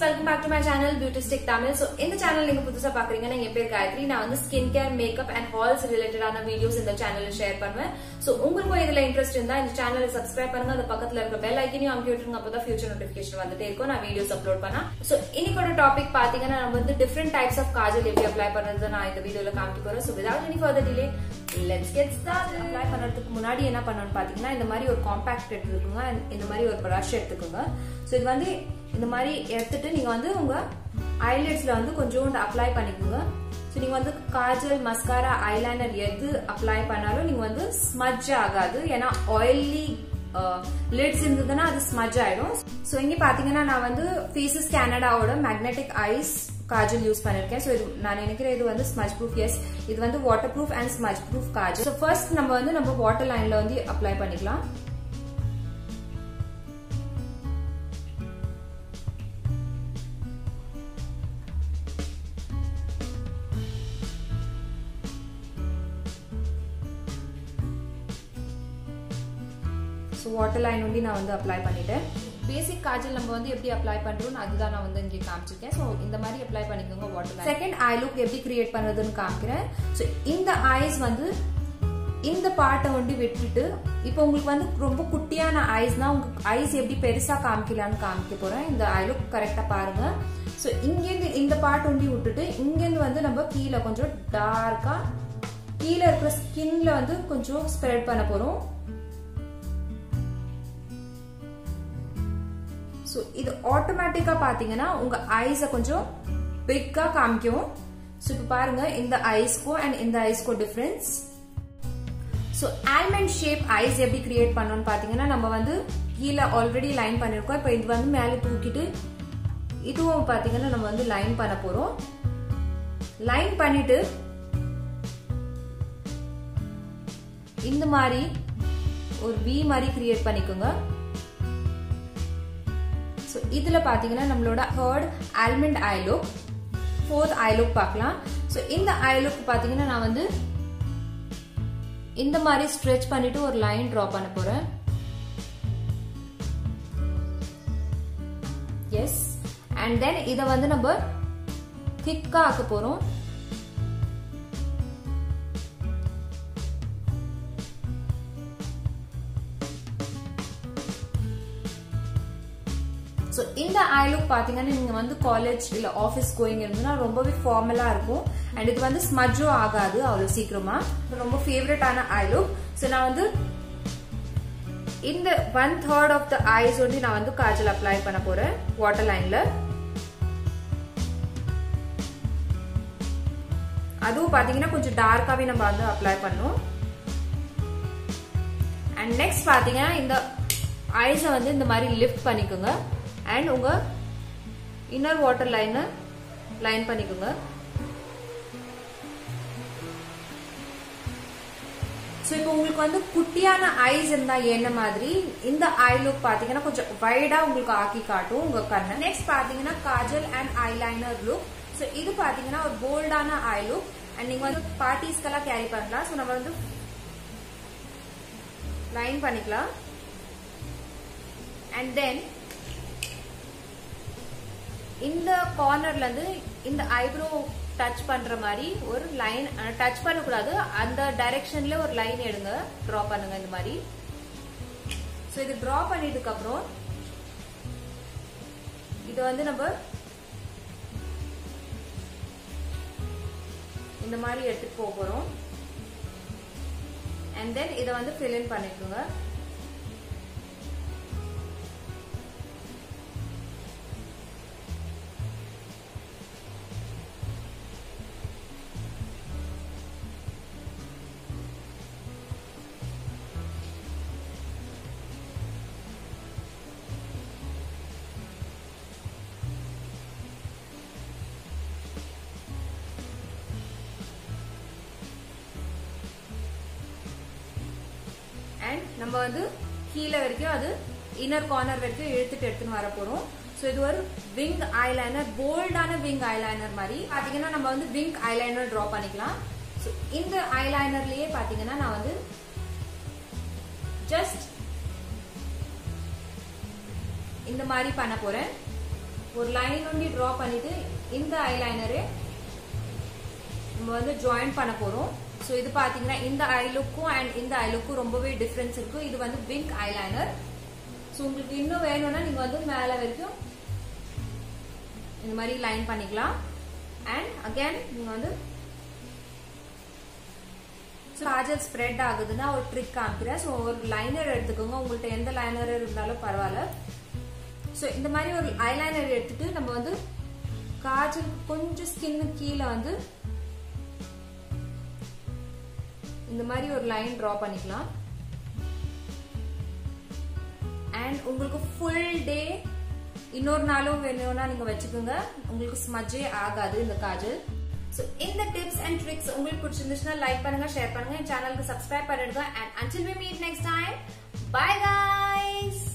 welcome back to my channel Beautistic Tamil so இந்த channel நீங்க புதுசா பாக்குறீங்கன்னா என் பேர் காயத்ரி நான் வந்து skin care makeup and hauls ரிலேட்டடான வீடியோஸ் இந்த சேனல்ல ஷேர் பண்ணுவேன் சோ உங்களுக்கும் இதுல இன்ட்ரெஸ்ட் இருந்தா இந்த சேனலை சப்ஸ்கிரைப் பண்ணுங்க அந்த பக்கத்துல இருக்க பெல் ஐக்கனையும் அமுக்கி விட்டுருங்க அப்பதான் ஃபியூச்சர் நோட்டிபிகேஷன் வந்துட்டே இருக்கும் நான் வீடியோஸ் அப்லோட் பண்ணா சோ இன்னைக்கோட டாபிக் பாத்தீங்கன்னா நம்ம வந்து டிஃப்ரெண்ட் டைப்ஸ் ஆஃப் காஜல் எப்படி அப்ளை பண்றது நான் இந்த வீடியோல காமிக்க போறேன் so without any further delay let's get start apply பண்றதுக்கு முன்னாடி என்ன பண்ணணும்னு பாத்தீங்கன்னா இந்த மாதிரி ஒரு காம்பாக்ட் எடுத்துக்கோங்க and இந்த மாதிரி ஒரு ப்ரஷ் எடுத்துக்கோங்க சோ இது வந்து இந்த மாதிரி எடுத்துட்டு நீங்க வந்து உங்க ஐலைட்ஸ்ல வந்து கொஞ்சோண்டு அப்ளை பண்ணிக்கோங்க ஸோ நீங்க வந்து காஜல் மஸ்காரா ஐலைனர் எது அப்ளை பண்ணாலும் நீங்க வந்து ஸ்மஜ் ஆகாது ஏன்னா ஆயிலி லிட்ஸ் இருந்ததுன்னா அது ஸ்மஜ் ஆயிடும் ஸோ இங்க பாத்தீங்கன்னா நான் வந்து ஃபேசஸ் கனடாவோட மேக்னெட்டிக் ஐஸ் காஜல் யூஸ் பண்ணிருக்கேன் ஸோ இது நான் நினைக்கிறேன் இது வந்து ஸ்மஜ் ப்ரூஃப் எஸ் இது வந்து waterproof and smudge proof kajal so first நம்ம வந்து நம்ம வாட்டர் லைன்ல வந்து அப்ளை பண்ணிக்கலாம் ஸோ வாட்டர் லைன் ஒண்டி நான் வந்து அப்ளை பண்ணிட்டேன் பேசிக் காஜல் நம்ம வந்து எப்படி அப்ளை பண்றோம் அதுதான் நான் வந்து இங்கே காமிச்சிருக்கேன் ஸோ இந்த மாதிரி அப்ளை பண்ணிக்கோங்க water line second eye look எப்படி கிரியேட் பண்றதுன்னு காமிக்கிறேன் ஸோ இந்த ஐஸ் வந்து இந்த பார்ட்டை ஒண்டி விட்டுட்டு இப்போ உங்களுக்கு வந்து ரொம்ப குட்டியான ஐஸ்னா உங்க ஐஸ் எப்படி பெருசா காமிக்கலான்னு காமிக்க போறேன் இந்த ஐ லுக் கரெக்டா பாருங்க ஸோ இங்கேருந்து இந்த பார்ட் ஒண்டி விட்டுட்டு இங்கேருந்து வந்து நம்ம கீழே கொஞ்சம் டார்க்கா கீழே இருக்கிற ஸ்கின்ல வந்து கொஞ்சம் ஸ்ப்ரெட் பண்ண போறோம் ஸோ இது ஆட்டோமேட்டிக்கா பாத்தீங்கன்னா உங்க ஐஸை கொஞ்சம் பிக்கா காமிக்கும் ஸோ இப்போ பாருங்க இந்த ஐஸ்க்கும் அண்ட் இந்த ஐஸ்க்கும் difference so almond shape eyes எப்படி கிரியேட் பண்ணோம்னு பாத்தீங்கன்னா நம்ம வந்து கீழே ஆல்ரெடி லைன் பண்ணிருக்கோம் இப்போ இது வந்து மேலே தூக்கிட்டு இதுவும் பாத்தீங்கன்னா நம்ம வந்து லைன் பண்ண போறோம் லைன் பண்ணிட்டு இந்த மாதிரி ஒரு வி மாதிரி கிரியேட் பண்ணிக்கோங்க ஸோ இதில் பார்த்தீங்கன்னா நம்மளோட third almond eye look fourth eye look பார்க்கலாம் ஸோ இந்த ஐ லுக் பார்த்தீங்கன்னா நான் வந்து இந்த மாதிரி ஸ்ட்ரெச் பண்ணிட்டு ஒரு லைன் ட்ரா பண்ண போறேன் எஸ் அண்ட் தென் இதை வந்து நம்ம திக்கா ஆக்க போறோம் ஸோ இந்த ஐ லுக் பார்த்தீங்கன்னா நீங்கள் வந்து காலேஜ் இல்லை ஆஃபீஸ் கோயிங் இருந்ததுன்னா ரொம்பவே ஃபார்மலாக இருக்கும் அண்ட் இது வந்து ஸ்மஜ்ஜும் ஆகாது அவ்வளோ சீக்கிரமா ரொம்ப ஃபேவரட்டான ஐ லுக் ஸோ நான் வந்து இந்த one third of the eyes வந்து நான் வந்து காஜல் அப்ளை பண்ண போறேன் வாட்டர் லைன்ல அதுவும் பார்த்தீங்கன்னா கொஞ்சம் டார்க்காகவே நம்ம வந்து அப்ளை பண்ணும் அண்ட் நெக்ஸ்ட் பார்த்தீங்கன்னா இந்த ஐஸை வந்து இந்த மாதிரி லிஃப்ட் பண்ணிக்கோங்க அண்ட் உங்க இன்னர் வாட்டர் லைனை லைன் பண்ணிக்கோங்க ஸோ இப்போ உங்களுக்கு வந்து குட்டியான ஐஸ் இருந்தா என்ன மாதிரி இந்த ஐ லுக் பாத்தீங்கன்னா கொஞ்சம் வைடா உங்களுக்கு ஆக்கி காட்டும் உங்க கண்ணை நெக்ஸ்ட் பாத்தீங்கன்னா kajal and eyeliner look so இது பாத்தீங்கன்னா ஒரு போல்டான ஐ லுக் அண்ட் நீங்க வந்து பார்ட்டிஸ்க்கெல்லாம் கேரி பண்ணலாம் ஸோ நம்ம வந்து லைன் பண்ணிக்கலாம் அண்ட் தென் இந்த கார்னர்ல இருந்து இந்த ஐப்ரோ டச் பண்ற மாதிரி ஒரு லைன் டச் பண்ணக்கூடாது அந்த டைரக்ஷன்ல ஒரு லைன் எடுங்க டிரா பண்ணுங்க இந்த மாதிரி ஸோ இது டிரா பண்ணிட்டதுக்கு அப்புறம் இது வந்து நம்ம இந்த மாதிரி எடுத்துட்டு போக போறோம் அண்ட் தென் இதை வந்து ஃபில் இன் பண்ணிக்கோங்க அண்ட் நம்ம வந்து கீழே வரைக்கும் அது இன்னர் கார்னர் வரைக்கும் இழுத்துட்டு எடுத்துன்னு வர போறோம் ஸோ இது ஒரு விங் ஐலைனர் போல்டான விங் ஐலைனர் மாதிரி பாத்தீங்கன்னா நம்ம வந்து விங் ஐலைனர் ட்ரா பண்ணிக்கலாம் ஸோ இந்த ஐலைனர்லயே பாத்தீங்கன்னா நான் வந்து ஜஸ்ட் இந்த மாதிரி பண்ண போறேன் ஒரு லைன் ஒண்டி டிரா பண்ணிட்டு இந்த ஐலைனரு நம்ம வந்து ஜாயின் பண்ண போறோம் ஸோ இது பாத்தீங்கன்னா இந்த ஐ லுக்கும் அண்ட் இந்த ஐ லுக்கும் ரொம்பவே டிஃபரன்ஸ் இருக்கு இது வந்து விங்க் ஐலைனர் ஸோ உங்களுக்கு இன்னும் வேணும்னா நீங்க வந்து மேல வரைக்கும் இந்த மாதிரி லைன் பண்ணிக்கலாம் அண்ட் அகைன் நீங்க வந்து காஜல் ஸ்ப்ரெட் ஆகுதுன்னா ஒரு ட்ரிக் காமிக்கிறேன் ஸோ ஒரு லைனர் எடுத்துக்கோங்க உங்கள்ட்ட எந்த லைனர் இருந்தாலும் பரவாயில்ல ஸோ இந்த மாதிரி ஒரு ஐலைனர் எடுத்துட்டு நம்ம வந்து காஜல் கொஞ்சம் ஸ்கின்னு கீழே வந்து இந்த மாதிரி ஒரு லைன் டிரா பண்ணிக்கலாம் அண்ட் உங்களுக்கு ஃபுல் டே இன்னொரு நாளும் வேணும்னா நீங்க வச்சுக்கோங்க உங்களுக்கு ஸ்மஜ்ஜே ஆகாது இந்த காஜல் ஸோ இந்த டிப்ஸ் அண்ட் ட்ரிக்ஸ் உங்களுக்கு பிடிச்சிருந்துச்சுன்னா லைக் பண்ணுங்க ஷேர் பண்ணுங்க என் சேனலுக்கு சப்ஸ்கிரைப் பண்ணிடுங்க and until we meet next time bye guys